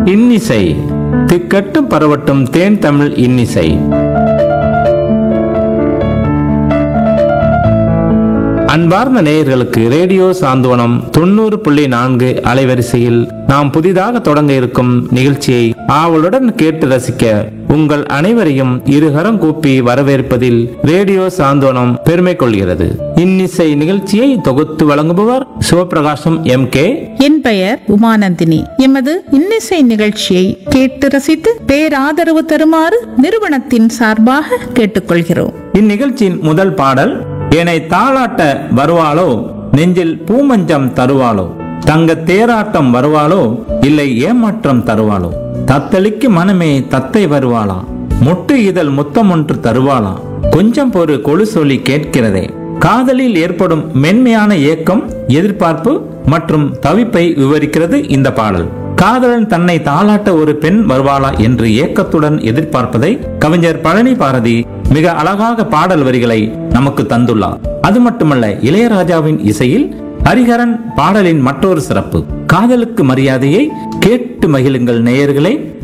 இன்னிசை திக்கட்டும் பரவட்டும் தேன் தமிழ் இன்னிசை அன்பார்ந்த நேயர்களுக்கு ரேடியோ சாந்தோனம் தொண்ணூறு புள்ளி நான்கு அலைவரிசையில் நாம் புதிதாக தொடங்க இருக்கும் நிகழ்ச்சியை ஆவலுடன் கேட்டு ரசிக்க உங்கள் அனைவரையும் இருகரம் கூப்பி வரவேற்பதில் ரேடியோ சாந்தோனம் பெருமை கொள்கிறது இன்னிசை நிகழ்ச்சியை தொகுத்து வழங்குபவர் சிவபிரகாசம் எம் கே என் பெயர் உமானந்தினி எமது இன்னிசை நிகழ்ச்சியை கேட்டு ரசித்து பேராதரவு தருமாறு நிறுவனத்தின் சார்பாக கேட்டுக்கொள்கிறோம் இந்நிகழ்ச்சியின் முதல் பாடல் என்னை தாளாட்ட வருவாளோ நெஞ்சில் பூமஞ்சம் தருவாளோ தங்க தேராட்டம் வருவாளோ இல்லை ஏமாற்றம் தருவாளோ தத்தளிக்கு மனமே தத்தை வருவாளா மொட்டு இதழ் முத்தம் ஒன்று தருவாளா கொஞ்சம் பொறு கொழு சொல்லி கேட்கிறதே காதலில் ஏற்படும் மென்மையான ஏக்கம் எதிர்பார்ப்பு மற்றும் தவிப்பை விவரிக்கிறது இந்த பாடல் காதலன் தன்னை தாளாட்ட ஒரு பெண் வருவாளா என்று ஏக்கத்துடன் எதிர்பார்ப்பதை கவிஞர் பழனி பாரதி மிக அழகாக பாடல் வரிகளை நமக்கு தந்துள்ளார் அது மட்டுமல்ல இளையராஜாவின் இசையில் ஹரிஹரன் பாடலின் மற்றொரு சிறப்பு காதலுக்கு மரியாதையை கேட்டு மகிழுங்கள் நேயர்களே